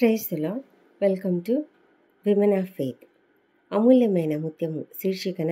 క్రైస్తులో welcome to women of faith అమూల్యమైన ముత్యము శీర్షికన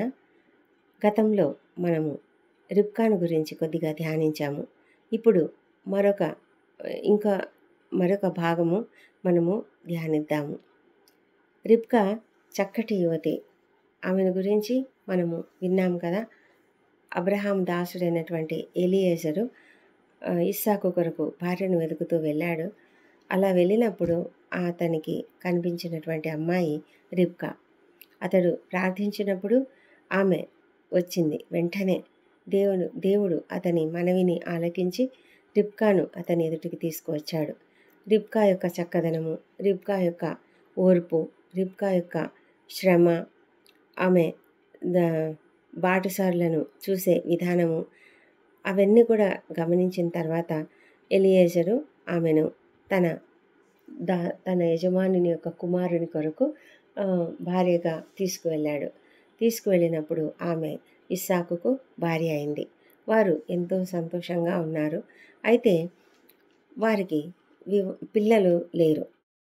గతంలో మనము రిబ్కాను గురించి కొద్దిగా ధ్యానించాము ఇప్పుడు మరొక ఇంకా మరొక భాగము మనము ధ్యానిద్దాము రిబ్కా చక్కటి యువతి ఆమెను గురించి మనము విన్నాం కదా అబ్రహాం దాసుడైనటువంటి ఎలియేజరు ఆ, ఇస్సాకు కొరకు భార్యను వెతుకుతూ వెళ్ళాడు అలా వెళ్ళినప్పుడు అతనికి కనిపించినటువంటి అమ్మాయి రిబ్కా అతడు ప్రార్థించినప్పుడు ఆమె వచ్చింది వెంటనే దేవుడు దేవుడు అతని మనవిని ఆలకించి రిబ్కాను అతని ఎదుటికి తీసుకువచ్చాడు రిబ్కా యొక్క చక్కదనము రిబ్కా యొక్క ఓర్పు రిబ్కా యొక్క శ్రమ ఆమె ద- బాటసారులను చూసే విధానము అవన్నీ కూడా గమనించిన తర్వాత ఎలియేజరు ఆమెను తన దా తన యజమానుని యొక్క కుమారుని కొరకు ఆ, భార్యగా తీసుకువెళ్ళాడు తీసుకువెళ్ళినప్పుడు ఆమె ఇస్సాకుకు భార్య అయింది వారు ఎంతో సంతోషంగా ఉన్నారు అయితే వారికి వి- పిల్లలు లేరు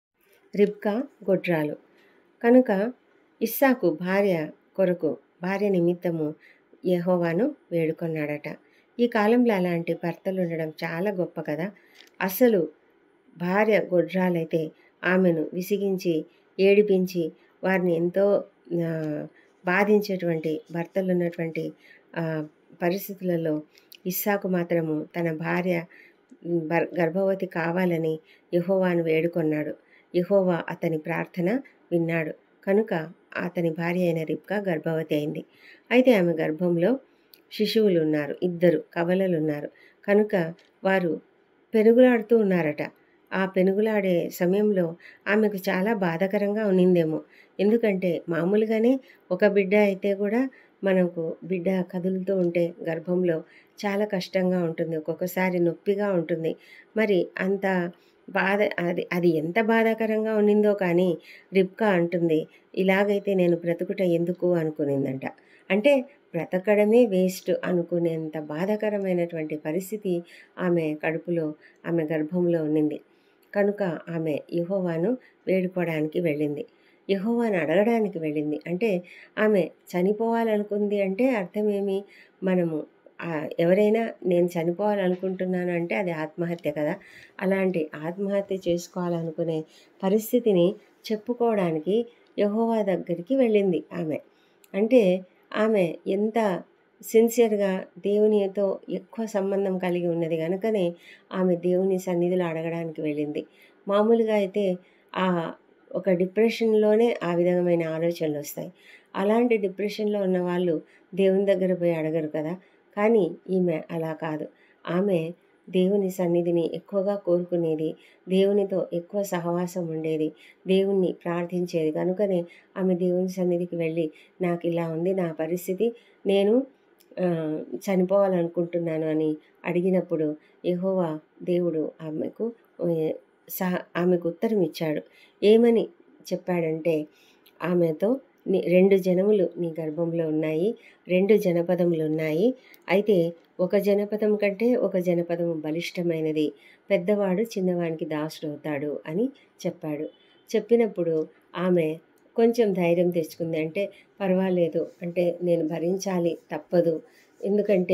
రిబ్కా గొడ్రాలు కనుక ఇస్సాకు భార్య కొరకు భార్య నిమిత్తము యెహోవాను వేడుకొన్నాడట ఈ కాలంలో అలాంటి భర్తలు ఉండడం చాలా గొప్ప కదా అసలు భార్య గొడ్రాలైతే ఆమెను విసిగించి ఏడిపించి వారిని ఎంతో ఆ, బాధించేటువంటి భర్తలు ఉన్నటువంటి ఆ, పరిస్థితులలో ఇస్సాకు మాత్రము తన భార్య ఉమ్, భర్- గర్భవతి కావాలని యెహోవాను వేడుకొన్నాడు యెహోవా అతని ప్రార్థన విన్నాడు కనుక అతని భార్య అయిన రిబ్కా గర్భవతి అయింది అయితే ఆమె గర్భంలో శిశువులు ఉన్నారు ఇద్దరు కవలలు ఉన్నారు కనుక వారు పెనుగులాడుతూ ఉన్నారట ఆ పెనుగులాడే సమయంలో ఆమెకు చాలా బాధాకరంగా ఉన్నిందేమో ఎందుకంటే మామూలుగానే ఒక బిడ్డ అయితే కూడా మనకు బిడ్డ కదులుతూ ఉంటే గర్భంలో చాలా కష్టంగా ఉంటుంది ఒక్కొక్కసారి నొప్పిగా ఉంటుంది మరి అంత బాధ అది అది ఎంత బాధాకరంగా ఉన్నిందో కానీ రిబ్కా అంటుంది ఇలాగైతే నేను బ్రతుకుట ఎందుకు అనుకునిందంట అంటే బ్రతకడమే వేస్ట్ అనుకునేంత బాధాకరమైనటువంటి పరిస్థితి ఆమె కడుపులో ఆమె గర్భంలో ఉన్నింది కనుక ఆమె యెహోవాను వేడుకోవడానికి వెళ్ళింది యెహోవాను అడగడానికి వెళ్ళింది అంటే ఆమె చనిపోవాలనుకుంది అంటే అర్థమేమి మనము ఆ, ఎవరైనా నేను చనిపోవాలనుకుంటున్నాను అంటే అది ఆత్మహత్య కదా అలాంటి ఆత్మహత్య చేసుకోవాలనుకునే పరిస్థితిని చెప్పుకోవడానికి యెహోవా దగ్గరికి వెళ్ళింది ఆమె అంటే ఆమె ఎంత సిన్సియర్గా దేవునితో ఎక్కువ సంబంధం కలిగి ఉన్నది కనుకనే ఆమె దేవుని సన్నిధిలో అడగడానికి వెళ్ళింది మామూలుగా అయితే ఆ ఒక డిప్రెషన్లోనే ఆ విధమైన ఆలోచనలు వస్తాయి అలాంటి డిప్రెషన్లో ఉన్న వాళ్ళు దేవుని దగ్గర పోయి అడగరు కదా కానీ ఈమె అలా కాదు ఆమె దేవుని సన్నిధిని ఎక్కువగా కోరుకునేది దేవునితో ఎక్కువ సహవాసం ఉండేది దేవుణ్ణి ప్రార్థించేది కనుకనే ఆమె దేవుని సన్నిధికి వెళ్ళి నాకు ఇలా ఉంది నా పరిస్థితి నేను ఆ, చనిపోవాలనుకుంటున్నాను అని అడిగినప్పుడు యెహోవా దేవుడు ఆమెకు ఏ, సహ ఆమెకు ఉత్తరం ఇచ్చాడు ఏమని చెప్పాడంటే ఆమెతో నీ రెండు జనములు నీ గర్భంలో ఉన్నాయి రెండు జనపదములు ఉన్నాయి అయితే ఒక జనపదం కంటే ఒక జనపదము బలిష్టమైనది పెద్దవాడు చిన్నవానికి దాసుడవుతాడు అని చెప్పాడు చెప్పినప్పుడు ఆమె కొంచెం ధైర్యం తెచ్చుకుంది అంటే పర్వాలేదు అంటే నేను భరించాలి తప్పదు ఎందుకంటే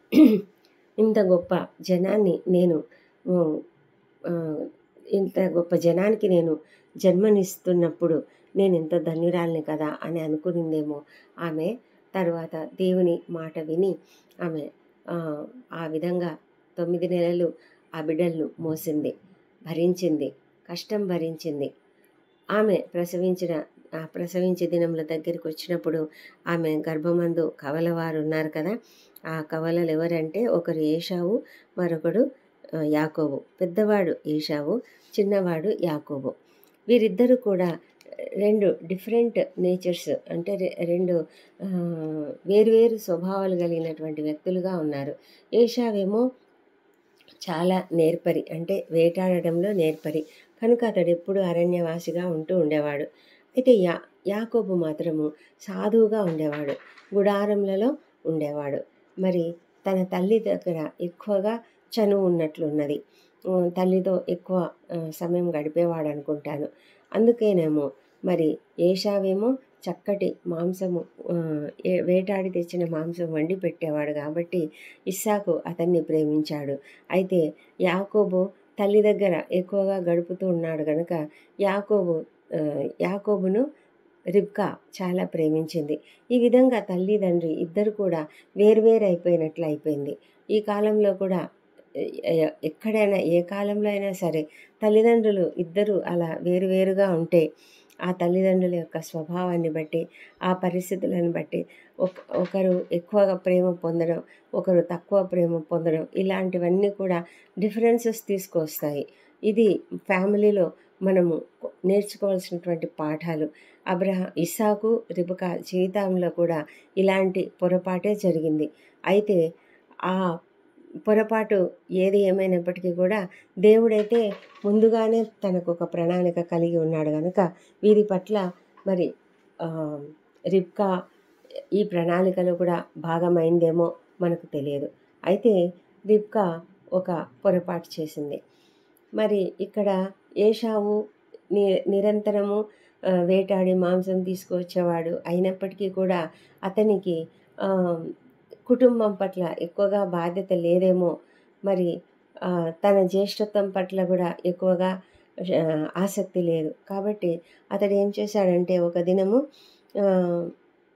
ఇంత గొప్ప జనాన్ని నేను ఉ, ఆ, ఇంత గొప్ప జనానికి నేను జన్మనిస్తున్నప్పుడు నేను ఎంత ధన్యురాలిని కదా అని అనుకునిందేమో ఆమె తర్వాత దేవుని మాట విని ఆమె ఆ, ఆ విధంగా తొమ్మిది నెలలు ఆ బిడ్డలను మోసింది భరించింది కష్టం భరించింది ఆమె ప్రసవించిన ఆ ప్రసవించే దినముల దగ్గరికి వచ్చినప్పుడు ఆమె గర్భమందు కవలవారు ఉన్నారు కదా ఆ కవలలు ఎవరంటే ఒకరు ఏషావు మరొకడు ఆ, యాకోబు పెద్దవాడు ఏషావు చిన్నవాడు యాకోబు వీరిద్దరూ కూడా రెండు డిఫరెంట్ నేచర్స్ అంటే రె- రెండు ఆ, వేరువేరు స్వభావాలు కలిగినటువంటి వ్యక్తులుగా ఉన్నారు ఏషావేమో చాలా నేర్పరి అంటే వేటాడడంలో నేర్పరి కనుక అతడు ఎప్పుడు అరణ్యవాసిగా ఉంటూ ఉండేవాడు అయితే యా యాకోబు మాత్రము సాధువుగా ఉండేవాడు గుడారములలో ఉండేవాడు మరి తన తల్లి దగ్గర ఎక్కువగా చనువు ఉన్నట్లున్నది హ్మ్, తల్లితో ఎక్కువ ఆహ్, సమయం గడిపేవాడు అనుకుంటాను. అందుకేనేమో మరి ఏశావేమో చక్కటి మాంసము ఆహ్, ఏ వేటాడి తెచ్చిన మాంసం వండి పెట్టేవాడు కాబట్టి ఇస్సాకు అతన్ని ప్రేమించాడు. అయితే యాకోబు తల్లి దగ్గర ఎక్కువగా గడుపుతూ ఉన్నాడు గనుక యాకోబు ఆహ్, యాకోబును రిబ్కా చాలా ప్రేమించింది. ఈ విధంగా తల్లి, తండ్రి ఇద్దరు కూడా వేర్వేరు అయిపోయినట్లు అయిపోయింది. ఈ కాలంలో కూడా ఎ ఎ ఎక్కడైనా ఏ కాలంలో అయినా సరే తల్లిదండ్రులు ఇద్దరు అలా వేరు వేరుగా ఉంటే ఆ తల్లిదండ్రుల యొక్క స్వభావాన్ని బట్టి, ఆ పరిస్థితులను బట్టి ఒక ఒకరు ఎక్కువగా ప్రేమ పొందడం, ఒకరు తక్కువ ప్రేమ పొందడం ఇలాంటివన్నీ కూడా డిఫరెన్సెస్ తీసుకొస్తాయి. ఇది ఫ్యామిలీలో మనము నేర్చుకోవాల్సినటువంటి పాఠాలు. అబ్రహా ఇస్సాకు, రిబకా జీవితంలో కూడా ఇలాంటి పొరపాటే జరిగింది. అయితే ఆ పొరపాటు ఏది ఏమైనప్పటికీ కూడా దేవుడైతే ముందుగానే తనకొక ప్రణాళిక కలిగి ఉన్నాడు గనుక వీరి పట్ల మరి ఆహ్, రిబ్కా ఈ ప్రణాళికలో కూడా భాగమైందేమో మనకు తెలియదు. అయితే రిబ్కా ఒక పొరపాటు చేసింది. మరి ఇక్కడ ఏశావు ని నిరంతరము ఆహ్, వేటాడి మాంసం తీసుకువచ్చేవాడు. అయినప్పటికీ కూడా అతనికి ఆహ్, కుటుంబం పట్ల ఎక్కువగా బాధ్యత లేదేమో మరి ఆహ్, తన జ్యేష్ఠత్వం పట్ల కూడా ఎక్కువగా ఆహ్, ఆసక్తి లేదు. కాబట్టి అతడు ఏం చేశాడంటే ఒక దినము ఆహ్,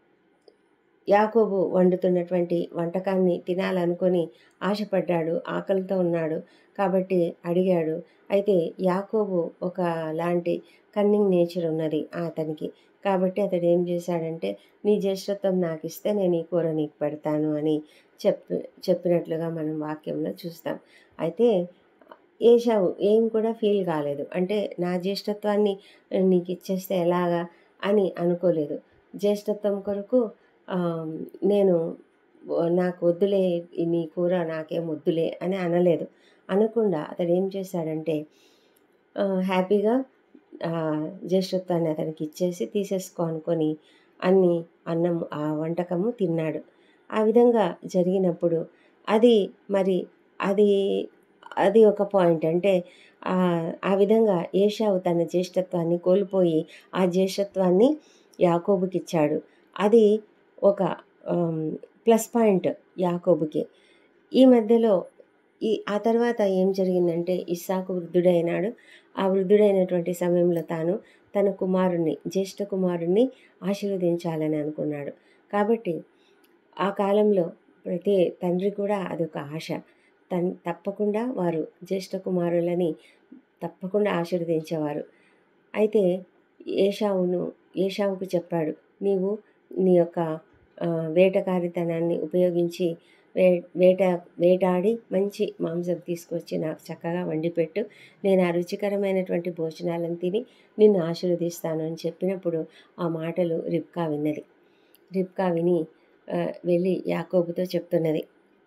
యాకోబు వండుతున్నటువంటి వంటకాన్ని తినాలనుకొని ఆశపడ్డాడు. ఆకలితో ఉన్నాడు. కాబట్టి అడిగాడు. అయితే యాకోబు ఒకలాంటి కన్నింగ్ నేచర్ ఉన్నది అతనికి. కాబట్టి అతడు ఏం చేశాడంటే నీ జ్యేష్ఠత్వం నాకిస్తే నేను ఈ కూర నీకు పెడతాను అని చెప్పి చెప్పినట్లుగా మనం వాక్యంలో చూస్తాం. అయితే ఏశావు ఏం కూడా ఫీల్ కాలేదు. అంటే నా జ్యేష్ఠత్వాన్ని నీకిచ్చేస్తే ఎలాగా అని అనుకోలేదు. జ్యేష్ఠత్వం కొరకు ఆహ్, నేను నాకు వద్దులే నీ కూర నాకేం వద్దులే అని అనలేదు. అనకుండా అతడు ఏం చేశాడంటే ఆహ్, హ్యాపీగా ఆహ్, జ్యేష్ఠత్వాన్ని అతనికి ఇచ్చేసి తీసేసుకో అనుకోని అన్ని అన్నం ఆ వంటకము తిన్నాడు. ఆ విధంగా జరిగినప్పుడు అది మరి అది అది ఒక పాయింట్. అంటే ఆహ్, ఆ విధంగా ఏశావు తన జ్యేష్ఠత్వాన్ని కోల్పోయి ఆ జ్యేష్ఠత్వాన్ని యాకోబుకిచ్చాడు. అది ఒక ఆహ్, ప్లస్ పాయింట్ యాకోబుకి. ఈ మధ్యలో ఈ ఆ తర్వాత ఏం జరిగిందంటే ఇస్సాకు వృద్ధుడైనాడు. ఆ వృద్ధుడైనటువంటి సమయంలో తాను తన కుమారుడిని జ్యేష్ఠ కుమారుడిని ఆశీర్వదించాలని అనుకున్నాడు. కాబట్టి ఆ కాలంలో ప్రతి తండ్రి కూడా అదొక ఆశ. తన్ తప్పకుండా వారు జ్యేష్ఠ కుమారులని తప్పకుండా ఆశీర్వదించేవారు. అయితే ఏశావును ఏశావుకు చెప్పాడు. నీవు నీ యొక్క ఆహ్, వేటకారితనాన్ని ఉపయోగించి వే వేట వేటాడి మంచి మాంసం తీసుకొచ్చి నాకు చక్కగా వండిపెట్టు. నేను ఆ రుచికరమైనటువంటి భోజనాలను తిని నిన్ను ఆశీర్వదిస్తాను అని చెప్పినప్పుడు ఆ మాటలు రిబ్కా విన్నది. రిబ్కా విని ఆహ్, వెళ్ళి యాకోబుతో చెప్తున్నది.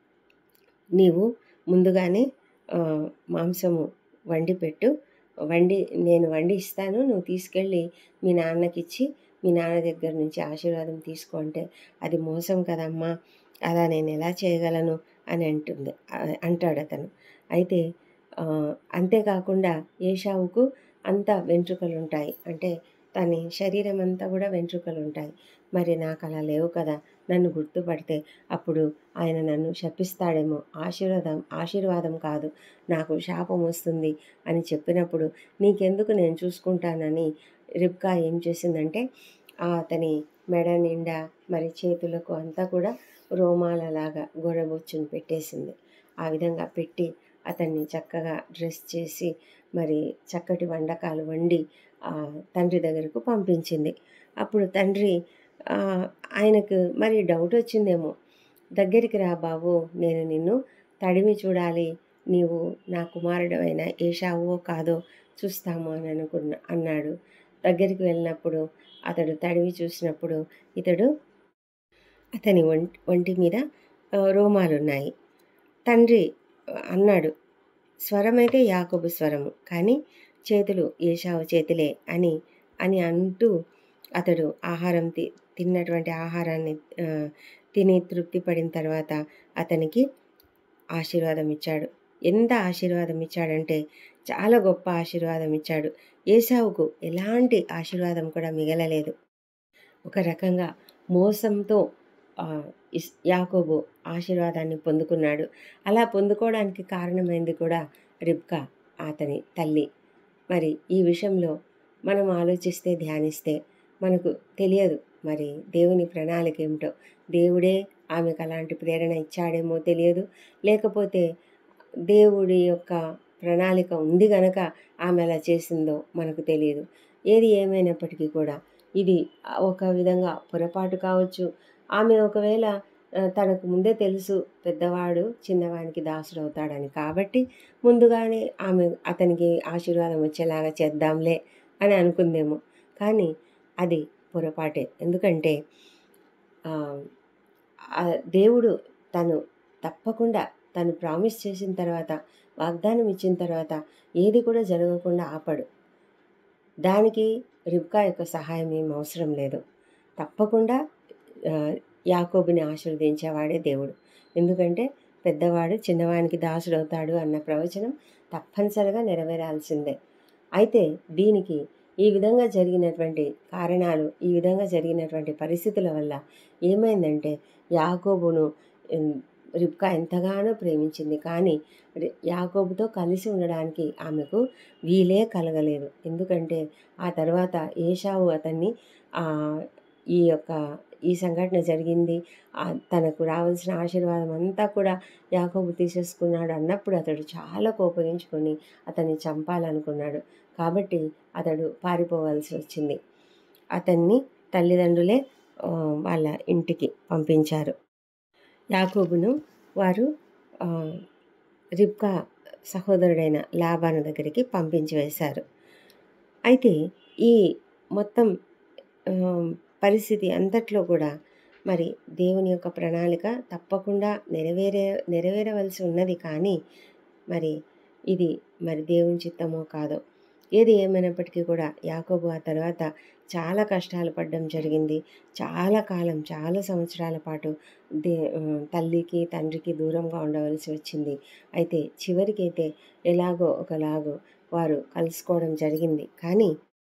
నీవు ముందుగానే ఆహ్, మాంసము వండిపెట్టు. వండి నేను వండి ఇస్తాను. నువ్వు తీసుకెళ్ళి మీ నాన్నకిచ్చి మీ నాన్న దగ్గర నుంచి ఆశీర్వాదం తీసుకో అంటే అది మోసం కదమ్మా! అలా నేనెలా చేయగలను అని అంటుంది. ఆహ్, అంటాడతను. అయితే ఆహ్, అంతేకాకుండా ఏశావుకు అంతా వెంట్రుకలుంటాయి. అంటే తని శరీరం అంతా కూడా వెంట్రుకలుంటాయి. మరి నాకలా లేవు కదా! నన్ను గుర్తుపడితే అప్పుడు ఆయన నన్ను శపిస్తాడేమో! ఆశీర్వాదం ఆశీర్వాదం కాదు నాకు శాపం వస్తుంది అని చెప్పినప్పుడు నీకెందుకు నేను చూసుకుంటానని రిబ్కా ఏం చేసిందంటే ఆహ్, అతని మెడ నిండా మరి చేతులకు అంతా కూడా రోమాలలాగా గొర్రెబొచ్చును పెట్టేసింది. ఆ విధంగా పెట్టి అతన్ని చక్కగా డ్రెస్ చేసి మరి చక్కటి వంటకాలు వండి ఆహ్, తండ్రి దగ్గరకు పంపించింది. అప్పుడు తండ్రి ఆహ్, ఆయనకు మరి డౌట్ వచ్చిందేమో! దగ్గరికి రా బాబు నేను నిన్ను తడిమి చూడాలి. నీవు నా కుమారుడివైన ఏశావువో కాదో చూస్తాము అని అనుకున్న అన్నాడు. దగ్గరికి వెళ్ళినప్పుడు అతడు తడిమి చూసినప్పుడు ఇతడు అతని ఒంట్ ఒంటి మీద ఆహ్, రోమాలున్నాయి. తండ్రి అన్నాడు. స్వరమైతే యాకోబు స్వరము. కానీ చేతులు ఏశావు చేతులే అని అని అంటూ అతడు ఆహారం తి తిన్నటువంటి ఆహారాన్ని ఆహ్, తిని తృప్తి పడిన తర్వాత అతనికి ఆశీర్వాదం ఇచ్చాడు. ఎంత ఆశీర్వాదం ఇచ్చాడంటే చాలా గొప్ప ఆశీర్వాదం ఇచ్చాడు ఏసావుకు ఎలాంటి ఆశీర్వాదం కూడా మిగలలేదు ఒక రకంగా మోసంతో ఆ, ఇస్- యాకోబు ఆశీర్వాదాన్ని పొందుకున్నాడు అలా పొందుకోవడానికి కారణమైంది కూడా రిబ్కా అతని తల్లి మరి ఈ విషయంలో మనం ఆలోచిస్తే ధ్యానిస్తే మనకు తెలియదు మరి దేవుని ప్రణాళిక ఏమిటో దేవుడే ఆమెకు అలాంటి ప్రేరణ ఇచ్చాడేమో తెలియదు లేకపోతే దేవుడి యొక్క ప్రణాళిక ఉంది గనక ఆమె అలా చేసిందో మనకు తెలియదు ఏది ఏమైనప్పటికీ కూడా ఇది ఒక విధంగా పొరపాటు కావచ్చు ఆమె ఒకవేళ ఆ, తనకు ముందే తెలుసు పెద్దవాడు చిన్నవానికి దాసుడు అవుతాడని కాబట్టి ముందుగానే ఆమె అతనికి ఆశీర్వాదం వచ్చేలాగా చేద్దాంలే అని అనుకుందేమో కానీ అది పొరపాటే ఎందుకంటే ఆ, ఆ దేవుడు తను తప్పకుండా తను ప్రామిస్ చేసిన తర్వాత వాగ్దానం ఇచ్చిన తర్వాత ఏది కూడా జరగకుండా ఆపడు దానికి రిబ్కా యొక్క సహాయం ఏం అవసరం లేదు తప్పకుండా ఆ, యాకోబుని ఆశీర్వదించేవాడే దేవుడు ఎందుకంటే పెద్దవాడు చిన్నవానికి దాసుడవుతాడు అన్న ప్రవచనం తప్పనిసరిగా నెరవేరాల్సిందే అయితే దీనికి ఈ విధంగా జరిగినటువంటి కారణాలు ఈ విధంగా జరిగినటువంటి పరిస్థితుల వల్ల ఏమైందంటే యాకోబును ఉమ్, రిబ్కా ఎంతగానో ప్రేమించింది కానీ రి- యాకోబుతో కలిసి ఉండడానికి ఆమెకు వీలే కలగలేదు ఎందుకంటే ఆ తర్వాత ఏషావు అతన్ని ఆ, ఈ యొక్క ఈ సంఘటన జరిగింది ఆ, తనకు రావాల్సిన ఆశీర్వాదం అంతా కూడా యాకోబు తీసేసుకున్నాడు అన్నప్పుడు అతడు చాలా కోపగించుకొని అతన్ని చంపాలనుకున్నాడు కాబట్టి అతడు పారిపోవాల్సి వచ్చింది అతన్ని తల్లిదండ్రులే ఆ, వాళ్ళ ఇంటికి పంపించారు యాకోబును వారు ఆ, రిబ్కా సహోదరుడైన లాబాను దగ్గరికి పంపించి వేశారు అయితే ఈ మొత్తం ఆ, పరిస్థితి అంతట్లో కూడా మరి దేవుని యొక్క ప్రణాళిక తప్పకుండా నెరవేరే నెరవేరవలసి ఉన్నది కానీ మరి ఇది మరి దేవుని చిత్తమో కాదో ఏది ఏమైనప్పటికీ కూడా యాకోబు ఆ తర్వాత చాలా కష్టాలు పడడం జరిగింది చాలా కాలం చాలా సంవత్సరాల పాటు దే ఆ, తల్లికి తండ్రికి దూరంగా ఉండవలసి వచ్చింది అయితే చివరికైతే ఎలాగో ఒకలాగో వారు కలుసుకోవడం జరిగింది కానీ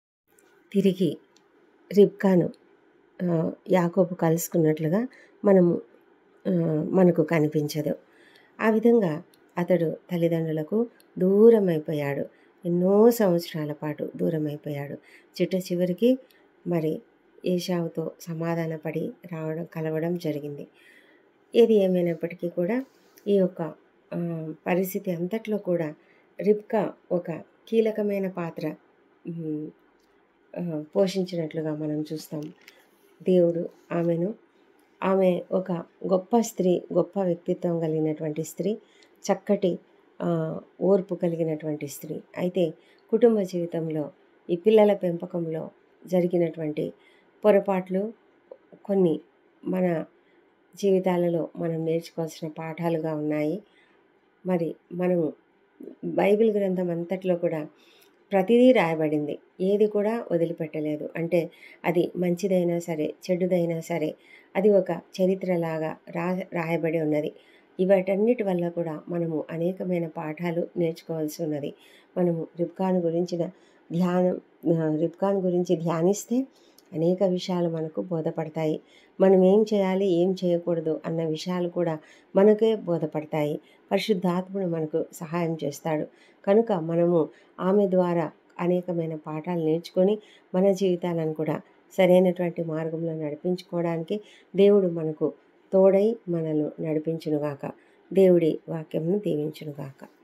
తిరిగి రిబ్కాను ఆ, యాకోబు కలుసుకున్నట్లుగా మనము ఆ, మనకు కనిపించదు ఆ విధంగా అతడు తల్లిదండ్రులకు దూరం అయిపోయాడు ఎన్నో సంవత్సరాల పాటు దూరం అయిపోయాడు చిట్ట చివరికి మరి ఏషావుతో సమాధానపడి రావడం కలవడం జరిగింది ఏది ఏమైనప్పటికీ కూడా ఈ యొక్క ఆ, పరిస్థితి అంతట్లో కూడా రిబ్కా ఒక కీలకమైన పాత్ర ఉమ్, ఆ, పోషించినట్లుగా మనం చూస్తాం దేవుడు ఆమెను ఆమె ఒక గొప్ప స్త్రీ గొప్ప వ్యక్తిత్వం కలిగినటువంటి స్త్రీ చక్కటి ఆ, ఓర్పు కలిగినటువంటి స్త్రీ అయితే కుటుంబ జీవితంలో ఈ పిల్లల పెంపకంలో జరిగినటువంటి పొరపాట్లు కొన్ని మన జీవితాలలో మనం నేర్చుకోవాల్సిన పాఠాలుగా ఉన్నాయి మరి మనము బైబిల్ గ్రంథం అంతట్లో కూడా ప్రతిదీ రాయబడింది ఏది కూడా వదిలిపెట్టలేదు అంటే అది మంచిదైనా సరే చెడుదైనా సరే అది ఒక చరిత్రలాగా రా రాయబడి ఉన్నది ఇవాటన్నిటి వల్ల కూడా మనము అనేకమైన పాఠాలు నేర్చుకోవాల్సి ఉన్నది మనము రిబ్కాన్ గురించిన ధ్యానం ఆ, రిబ్కాన్ గురించి ధ్యానిస్తే అనేక విషయాలు మనకు బోధపడతాయి మనం ఏం చేయాలి ఏం చేయకూడదు అన్న విషయాలు కూడా మనకే బోధపడతాయి పరిశుద్ధాత్ముడు మనకు సహాయం చేస్తాడు కనుక మనము ఆమె ద్వారా అనేకమైన పాఠాలు నేర్చుకొని మన జీవితాలను కూడా సరైనటువంటి మార్గంలో నడిపించుకోవడానికి దేవుడు మనకు తోడై మనల్ని నడిపించునుగాక దేవుడి వాక్యంను దీవించునుగాక